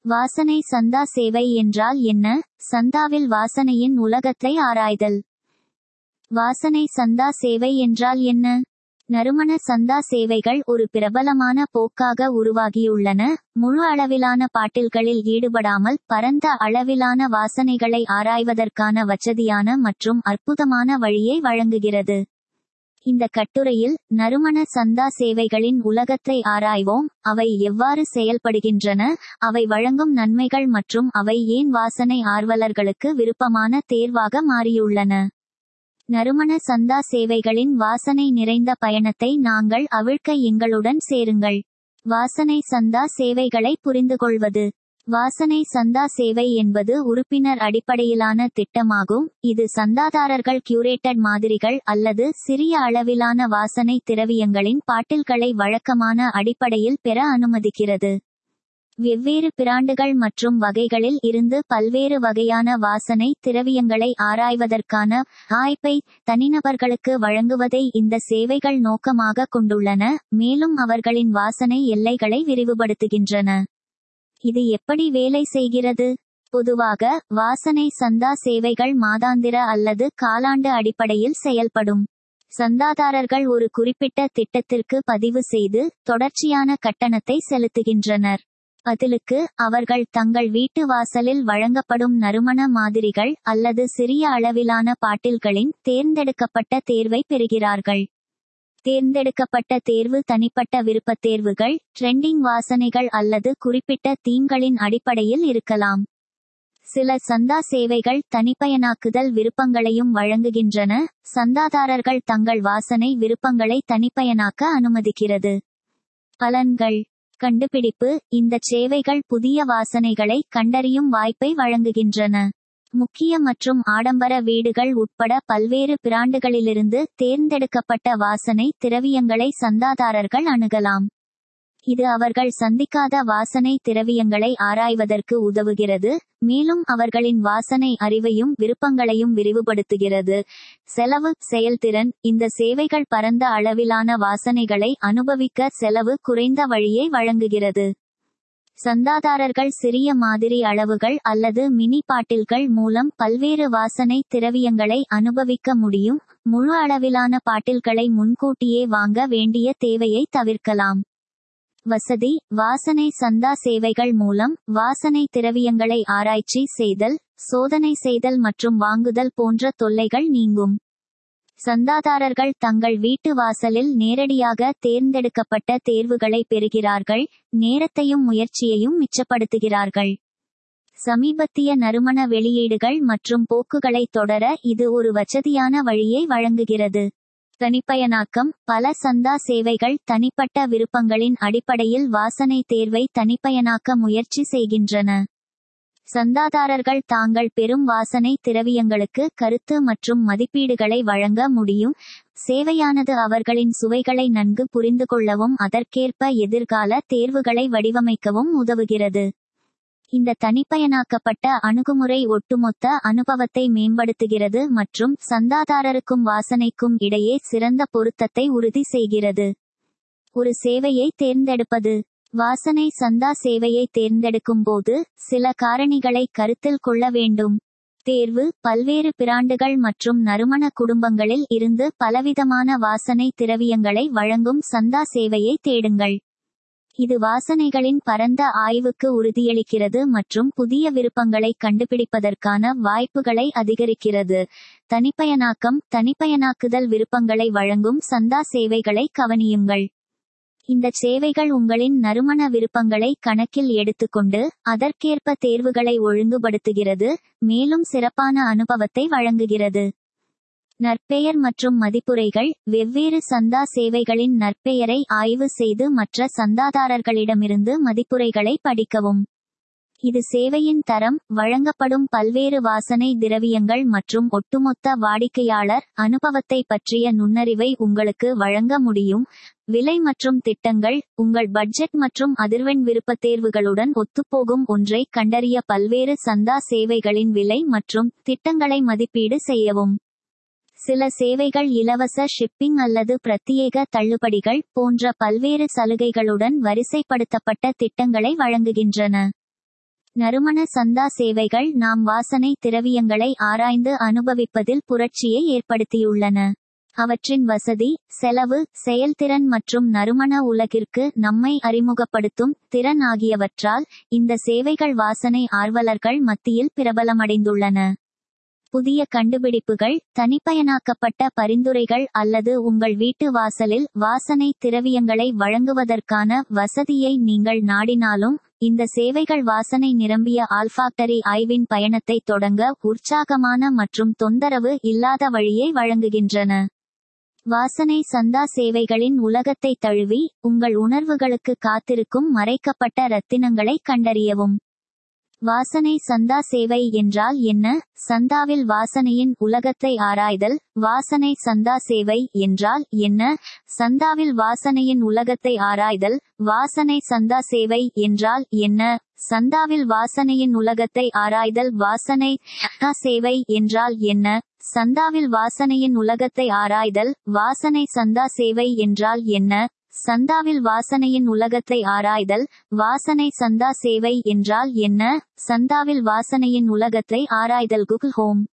வாசனை சந்தா சேவை என்றால் என்ன சந்தாவில் வாசனையின் உலகத்தை ஆராய்தல் வாசனை சந்தா சேவை என்றால் என்ன நறுமண சந்தா சேவைகள் ஒரு பிரபலமான போக்காக உருவாகியுள்ளன முழு அளவிலான பாட்டில்களில் ஈடுபடாமல் பரந்த அளவிலான வாசனைகளை ஆராய்வதற்கான வசதியான மற்றும் அற்புதமான வழியை வழங்குகிறது இந்த கட்டுரையில் நறுமண சந்தா சேவைகளின் உலகத்தை ஆராய்வோம் அவை எவ்வாறு செயல்படுகின்றன அவை வழங்கும் நன்மைகள் மற்றும் அவை ஏன் வாசனை ஆர்வலர்களுக்கு விருப்பமான தேர்வாக மாறியுள்ளன நறுமண சந்தா சேவைகளின் வாசனை நிறைந்த பயணத்தை நாங்கள் அவிழ்க்க எங்களுடன் சேருங்கள் வாசனை சந்தா சேவைகளை புரிந்துகொள்வது வாசனை சந்தா சேவை என்பது உறுப்பினர் அடிப்படையிலான திட்டமாகும் இது சந்தாதாரர்கள் கியூரேட்டட் மாதிரிகள் அல்லது சிறிய அளவிலான வாசனை திரவியங்களின் பாட்டில்களை வழக்கமான அடிப்படையில் பெற அனுமதிக்கிறது வெவ்வேறு பிராண்டுகள் மற்றும் வகைகளில் இருந்து பல்வேறு வகையான வாசனை திரவியங்களை ஆராய்வதற்கான வாய்ப்பை தனிநபர்களுக்கு வழங்குவதை இந்த சேவைகள் நோக்கமாக கொண்டுள்ளன மேலும் அவர்களின் வாசனை எல்லைகளை விரிவுபடுத்துகின்றன இது எப்படி வேலை செய்கிறது பொதுவாக வாசனை சந்தா சேவைகள் மாதாந்திர அல்லது காலாண்டு அடிப்படையில் செயல்படும் சந்தாதாரர்கள் ஒரு குறிப்பிட்ட திட்டத்திற்கு பதிவு செய்து தொடர்ச்சியான கட்டணத்தை செலுத்துகின்றனர் பதிலுக்கு அவர்கள் தங்கள் வீட்டு வாசலில் வழங்கப்படும் நறுமண மாதிரிகள் அல்லது சிறிய அளவிலான பாட்டில்களின் தேர்ந்தெடுக்கப்பட்ட தேர்வை பெறுகிறார்கள் தேர்ந்தெடுக்கப்பட்ட தேர்வு தனிப்பட்ட விருப்பத் தேர்வுகள் ட்ரெண்டிங் வாசனைகள் அல்லது குறிப்பிட்ட தீம்களின் அடிப்படையில் இருக்கலாம் சில சந்தா சேவைகள் தனிப்பயனாக்குதல் விருப்பங்களையும் வழங்குகின்றன சந்தாதாரர்கள் தங்கள் வாசனை விருப்பங்களை தனிப்பயனாக்க அனுமதிக்கிறது பலன்கள் கண்டுபிடிப்பு இந்த சேவைகள் புதிய வாசனைகளை கண்டறியும் வாய்ப்பை வழங்குகின்றன முக்கிய மற்றும் ஆடம்பர வீடுகள் உட்பட பல்வேறு பிராண்டுகளிலிருந்து தேர்ந்தெடுக்கப்பட்ட வாசனை திரவியங்களை சந்தாதாரர்கள் அணுகலாம் இது அவர்கள் சந்திக்காத வாசனை திரவியங்களை ஆராய்வதற்கு உதவுகிறது மேலும் அவர்களின் வாசனை அறிவையும் விருப்பங்களையும் விரிவுபடுத்துகிறது செலவு செயல்திறன் இந்த சேவைகள் பரந்த அளவிலான வாசனைகளை அனுபவிக்க செலவு குறைந்த வழியை வழங்குகிறது சந்தாதாரர்கள் சிறிய மாதிரி அளவுகள் அல்லது மினி பாட்டில்கள் மூலம் பல்வேறு வாசனை திரவியங்களை அனுபவிக்க முடியும் முழு அளவிலான பாட்டில்களை முன்கூட்டியே வாங்க வேண்டிய தேவையை தவிர்க்கலாம் வசதி வாசனை சந்தா சேவைகள் மூலம் வாசனை திரவியங்களை ஆராய்ச்சி செய்தல் சோதனை செய்தல் மற்றும் வாங்குதல் போன்ற தொல்லைகள் நீங்கும் சந்தாதாரர்கள் தங்கள் வீட்டு வாசலில் நேரடியாக தேர்ந்தெடுக்கப்பட்ட தேர்வுகளை பெறுகிறார்கள் நேரத்தையும் முயற்சியையும் மிச்சப்படுத்துகிறார்கள் சமீபத்திய நறுமண வெளியீடுகள் மற்றும் போக்குகளை தொடர இது ஒரு வசதியான வழியை வழங்குகிறது தனிப்பயனாக்கம் பல சந்தா சேவைகள் தனிப்பட்ட விருப்பங்களின் அடிப்படையில் வாசனை தேர்வை தனிப்பயனாக்க முயற்சி செய்கின்றன சந்தாதாரர்கள் தாங்கள் பெறும் வாசனை திரவியங்களுக்கு கருத்து மற்றும் மதிப்பீடுகளை வழங்க முடியும் சேவையானது அவர்களின் சுவைகளை நன்கு புரிந்து கொள்ளவும் அதற்கேற்ப எதிர்கால தேர்வுகளை வடிவமைக்கவும் உதவுகிறது இந்த தனிப்பயனாக்கப்பட்ட அணுகுமுறை ஒட்டுமொத்த அனுபவத்தை மேம்படுத்துகிறது மற்றும் சந்தாதாரருக்கும் வாசனைக்கும் இடையே சிறந்த பொருத்தத்தை உறுதி செய்கிறது ஒரு சேவையை தேர்ந்தெடுப்பது வாசனை சந்தா சேவையை தேர்ந்தெடுக்கும் போது சில காரணிகளை கருத்தில் கொள்ள வேண்டும் தேர்வு பல்வேறு பிராண்டுகள் மற்றும் நறுமண குடும்பங்களில் இருந்து பலவிதமான வாசனை திரவியங்களை வழங்கும் சந்தா சேவையை தேடுங்கள் இது வாசனைகளின் பரந்த ஆய்வுக்கு உறுதியளிக்கிறது மற்றும் புதிய விருப்பங்களை கண்டுபிடிப்பதற்கான வாய்ப்புகளை அதிகரிக்கிறது தனிப்பயனாக்கம் தனிப்பயனாக்குதல் விருப்பங்களை வழங்கும் சந்தா சேவைகளை கவனியுங்கள் இந்த சேவைகள் உங்களின் நறுமண விருப்பங்களை கணக்கில் எடுத்துக்கொண்டு அதற்கேற்ப தேர்வுகளை ஒழுங்குபடுத்துகிறது மேலும் சிறப்பான அனுபவத்தை வழங்குகிறது நற்பெயர் மற்றும் மதிப்புரைகள் வெவ்வேறு சந்தா சேவைகளின் நற்பெயரை ஆய்வு செய்து மற்ற சந்தாதாரர்களிடமிருந்து மதிப்புரைகளை படிக்கவும் இது சேவையின் தரம் வழங்கப்படும் பல்வேறு வாசனை திரவியங்கள் மற்றும் ஒட்டுமொத்த வாடிக்கையாளர் அனுபவத்தை பற்றிய நுண்ணறிவை உங்களுக்கு வழங்க முடியும் விலை மற்றும் திட்டங்கள் உங்கள் பட்ஜெட் மற்றும் அதிர்வெண் விருப்பத்தேர்வுகளுடன் ஒத்துப்போகும் ஒன்றை கண்டறிய பல்வேறு சந்தா சேவைகளின் விலை மற்றும் திட்டங்களை மதிப்பீடு செய்யவும் சில சேவைகள் இலவச ஷிப்பிங் அல்லது பிரத்யேக தள்ளுபடிகள் போன்ற பல்வேறு சலுகைகளுடன் வரிசைப்படுத்தப்பட்ட திட்டங்களை வழங்குகின்றன நறுமண சந்தா சேவைகள் நாம் வாசனை திரவியங்களை ஆராய்ந்து அனுபவிப்பதில் புரட்சியை ஏற்படுத்தியுள்ளன அவற்றின் வசதி செலவு செயல்திறன் மற்றும் நறுமண உலகிற்கு நம்மை அறிமுகப்படுத்தும் திறன் ஆகியவற்றால் இந்த சேவைகள் வாசனை ஆர்வலர்கள் மத்தியில் பிரபலமடைந்துள்ளன புதிய கண்டுபிடிப்புகள் தனிப்பயனாக்கப்பட்ட பரிந்துரைகள் அல்லது உங்கள் வீட்டு வாசலில் வாசனை திரவியங்களை வழங்குவதற்கான வசதியை நீங்கள் நாடினாலும் இந்த சேவைகள் வாசனை நிரம்பிய ஆல்ஃபாக்டரி ஆய்வின் பயணத்தை தொடங்க உற்சாகமான மற்றும் தொந்தரவு இல்லாத வழியை வழங்குகின்றன வாசனை சந்தா சேவைகளின் உலகத்தை தழுவி உங்கள் உணர்வுகளுக்கு காத்திருக்கும் மறைக்கப்பட்ட ரத்தினங்களை கண்டறியவும் வாசனை சந்தா சேவை என்றால் என்ன சந்தாவில் வாசனையின் உலகத்தை ஆராய்தல் வாசனை சந்தா சேவை என்றால் என்ன சந்தாவில் வாசனையின் உலகத்தை ஆராய்தல் வாசனை சந்தா சேவை என்றால் என்ன சந்தாவில் வாசனையின் உலகத்தை ஆராய்தல் வாசனை சந்தா சேவை என்றால் என்ன சந்தாவில் வாசனையின் உலகத்தை ஆராய்தல் வாசனை சந்தா சேவை என்றால் என்ன சந்தாவில் வாசனையின் உலகத்தை ஆராய்தல் வாசனை சந்தா சேவை என்றால் என்ன சந்தாவில் வாசனையின் உலகத்தை ஆராய்தல் குகுல் ஹோம்